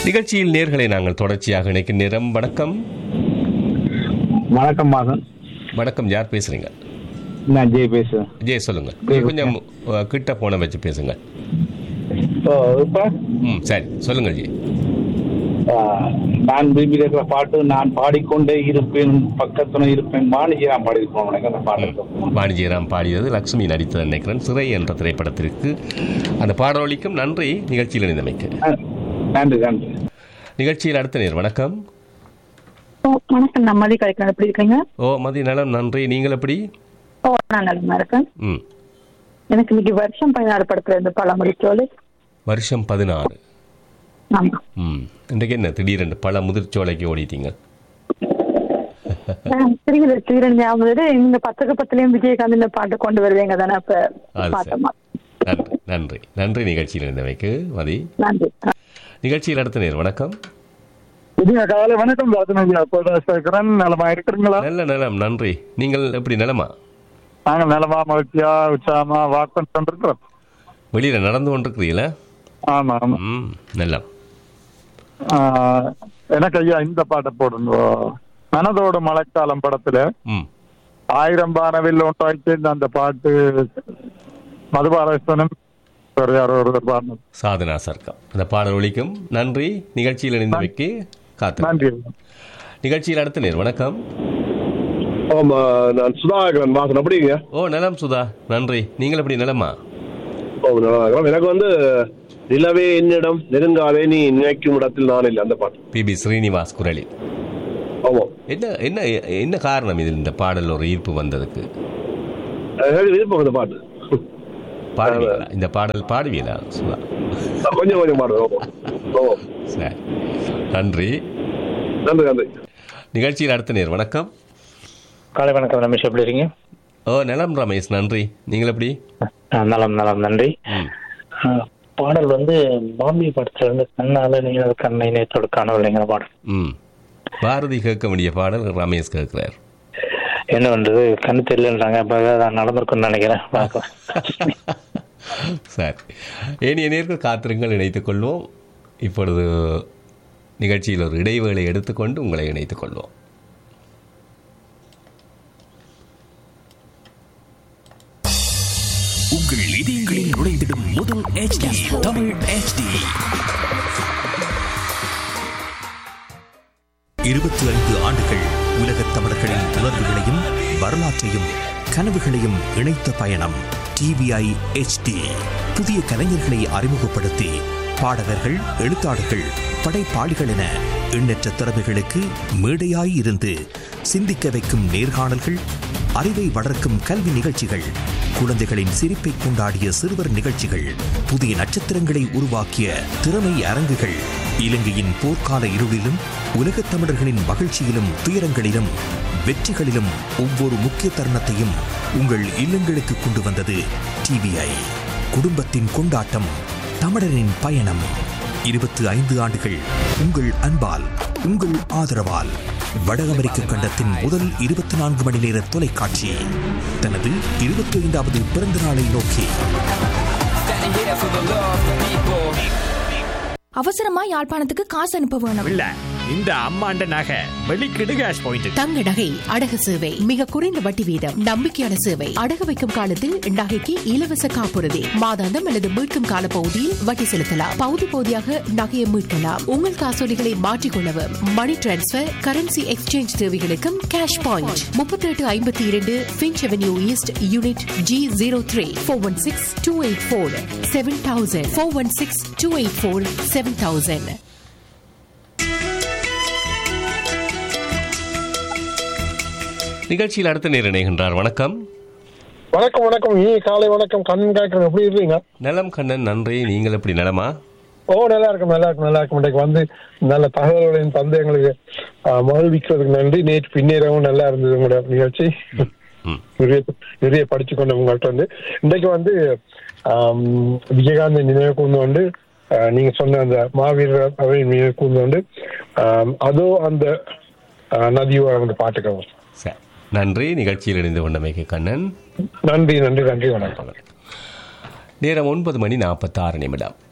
நிகழ்ச்சியில் நேர்களை நாங்கள் தொடர்ச்சியாக இணைக்க நேரம் வணக்கம் வணக்கம் மாதன் வணக்கம் யார் பேசுறீங்க நான் ஜெய் பேசுறேன் ஜெய் சொல்லுங்க கொஞ்சம் அஹ், கிட்ட போன வச்சு பேசுங்க இப்போ இப்போ ம் சரி சொல்லுங்க ஜெய் ஆஹ், நான் விரும்பி இருக்கிற பாட்டு நான் பாடிக்கொண்டே இருப்பேன் பக்கத்துல இருப்பேன் வாணிஜி நான் பாடியிருக்கோம் எனக்கு அந்த பாட்டு வாணிஜிராம் பாடியது லக்ஷ்மி நடித்தது நினைக்கிறேன் சிறை என்ற திரைப்படத்திற்கு அந்த பாடொலிக்கும் நன்றி நிகழ்ச்சியில் இணைந்தமைக்கு ஆஹ், நன்றி நன்றி நிகழ்ச்சியில் அடுத்த நேர் வணக்கம் ஓ, வணக்கம் நான் மதி கலைக்கிறேன் எப்படி இருக்கீங்க ஓ மதி நலம் நன்றி நீங்கள் எப்படி ஓ நான் நல்லா இருக்கேன் ம் எனக்கு இன்னைக்கு வருஷம் பதினாறு படத்துல இருந்து பழமொழி சோலை வருஷம் பதினாறு ஆமா ம் இன்றைக்கு என்ன திடீரென்று பல முதிர்ச்சோலைக்கு ஓடிட்டீங்க தெரியுது தீரன் ஞாபகம் இங்க பத்துக்கு பத்துலயும் விஜயகாந்த் இந்த பாட்டு கொண்டு வருவீங்க தானே அப்ப அது சரி பார்த்தோமா நன்றி நன்றி நன்றி நிகழ்ச்சியில் இணைந்தமைக்கு மதி நன்றி நிகழ்ச்சியில் அடுத்த நேர் வணக்கம் இனிய காலை வணக்கம் ராஜனவியா பேசுகிறேன் நலமா இருக்கிறீங்களா நல்ல நலம் நன்றி நீங்கள் எப்படி நலமா நாங்க நலமா மகிழ்ச்சியா உற்சாகமா வாக் பண்ணிட்டு இருக்கிறோம் வெளியில நடந்து கொண்டிருக்கிறீங்களா ஆமா ஆமா ம் நலம் ஆஹ், எனக்கு ஐயா இந்த பாட்டை போடுங்க மனதோடு மழைக்காலம் படத்துல ம் ஆயிரம் பானவில் ஒன்றாய் சேர்ந்த அந்த பாட்டு மதுபாலகிருஷ்ணனும் வேற யாரோ ஒருவர் பாடணும் சாதனா சர்க்கம் அந்த பாடல் ஒலிக்கும் நன்றி நிகழ்ச்சியில் இணைந்தமைக்கு காத்து நன்றி நிகழ்ச்சியில் அடுத்த நேர் வணக்கம் ஆமா நான் சுதாகரன் வாசன் அப்படிங்க ஓ நலம் சுதா நன்றி நீங்கள் எப்படி நலமா ஓ நல்லா இருக்கிறோம். எனக்கு வந்து நிலவே என்னிடம் நெருங்காதே நீ நினைக்கும் இடத்தில் நான் இல்லை அந்த பாட்டு பிபி ஸ்ரீனிவாஸ் குரலில் ஆமா என்ன என்ன என்ன காரணம் இதில் இந்த பாடல் ஒரு ஈர்ப்பு வந்ததுக்கு எனக்கு விருப்பம் அந்த பாட்டு பாடுவீங்களா இந்த பாடல் பாடுவீங்களா சுதா கொஞ்சம் கொஞ்சம் பாடுவேன் ஆமா ஆமா சரி நன்றி நன்றி நன்றி நிகழ்ச்சியில் அடுத்த நேர் வணக்கம் காலை வணக்கம் ரமேஷ் எப்படி இருக்கீங்க ஓ நலம் ரமேஷ் நன்றி நீங்கள் எப்படி ஆ, நலம் நலம் நன்றி ம் ஆ, பாடல் வந்து பாம்பே படத்துல இருந்து கண்ணால நீங்கள் கண்ணை நேத்தோடு காணவில்லைங்கிற பாடல் ம் பாரதி கேட்க வேண்டிய பாடல் ரமேஷ் கேட்கிறார் என்ன பண்றது கண்ணு தெரியலன்றாங்க அப்ப அதான் நடந்திருக்கும்னு நினைக்கிறேன் பார்க்கலாம் சரி ஏனைய நேர்கள் காத்திருங்கள் இணைத்துக் கொள்வோம் இப்பொழுது நிகழ்ச்சியில் ஒரு இடைவேளை எடுத்துக்கொண்டு உங்களை இணைத்துக் கொள்வோம் உங்கள் இதயங்களில் நுழைந்திடும் முதல் HD தமிழ் HD இருபத்தி ஐந்து ஆண்டுகள் உலகத் தமிழர்களின் உணர்வுகளையும் வரலாற்றையும் கனவுகளையும் இணைத்த பயணம் டிவிஐ HD புதிய கலைஞர்களை அறிமுகப்படுத்தி பாடகர்கள் எழுத்தாளர்கள் படைப்பாளிகள் என எண்ணற்ற திறமைகளுக்கு மேடையாய் இருந்து சிந்திக்க வைக்கும் நேர்காணல்கள் அறிவை வளர்க்கும் கல்வி நிகழ்ச்சிகள் குழந்தைகளின் சிரிப்பை கொண்டாடிய சிறுவர் நிகழ்ச்சிகள் புதிய நட்சத்திரங்களை உருவாக்கிய திறமை அரங்குகள் இலங்கையின் போர்க்கால இருளிலும் உலகத் தமிழர்களின் மகிழ்ச்சியிலும் துயரங்களிலும் வெற்றிகளிலும் ஒவ்வொரு முக்கிய தருணத்தையும் உங்கள் இல்லங்களுக்கு கொண்டு வந்தது டிவிஐ குடும்பத்தின் கொண்டாட்டம் தமிழரின் பயணம் இருபத்தி ஐந்து ஆண்டுகள் உங்கள் அன்பால் உங்கள் ஆதரவால் வட அமெரிக்க கண்டத்தின் முதல் இருபத்தி நான்கு மணி நேர தொலைக்காட்சி தனது இருபத்தி ஐந்தாவது பிறந்த நாளை நோக்கி அவசரமா யாழ்ப்பாணத்துக்கு காசு அனுப்ப வேணும் இல்ல இந்த அம்மாண்ட நகை வெளிக்கிடு கேஷ் பாயிண்ட் தங்க நகை அடகு சேவை மிக குறைந்த வட்டி வீதம் நம்பிக்கையான சேவை அடகு வைக்கும் காலத்தில் நகைக்கு இலவச காப்புறுதி மாதாந்தம் அல்லது மீட்கும் கால பகுதியில் வட்டி செலுத்தலாம் பகுதி பகுதியாக நகையை மீட்கலாம் உங்கள் காசோலிகளை மாற்றிக்கொள்ளவும் மணி டிரான்ஸ்பர் கரன்சி எக்ஸ்சேஞ்ச் தேவைகளுக்கும் கேஷ் பாயிண்ட் முப்பத்தி எட்டு ஐம்பத்தி இரண்டு Finch avenue east unit G zero three four one six two eight four seven thousand four one six two eight four seven thousand நிகழ்ச்சியில் அடுத்த நேர் இணைகின்றார் வணக்கம் வணக்கம் வணக்கம் ஈ காலை வணக்கம் கண் காய்க்கிறேன் எப்படி இருக்கீங்க நலம் கண்ணன் நன்றி நீங்கள் எப்படி நலமா ஓ நல்லா இருக்கும் நல்லா இருக்கும் நல்லா இருக்கும் இன்றைக்கு வந்து நல்ல தகவல்களின் தந்து எங்களுக்கு ஆஹ், மகிழ்விக்கிறதுக்கு நன்றி நேற்று பின்னேறவும் நல்லா இருந்தது உங்களோட நிகழ்ச்சி ம் நிறைய நிறைய படிச்சு கொண்ட உங்கள்கிட்ட வந்து இன்றைக்கு வந்து ஆம், விஜயகாந்த் நினைவு கூர்ந்து வந்து ஆஹ், நீங்க சொன்ன அந்த மாவீரர் அவை நினைவு கூர்ந்து வந்து ஆம், அதோ அந்த ஆஹ், நதியோட அந்த பாட்டுக்கள் சரி நன்றி நிகழ்ச்சியில் இணைந்து கொண்டமைக்கு கண்ணன் நன்றி நன்றி நன்றி வணக்கம் நேரம் ஒன்பது மணி நாற்பத்தாறு நிமிடம்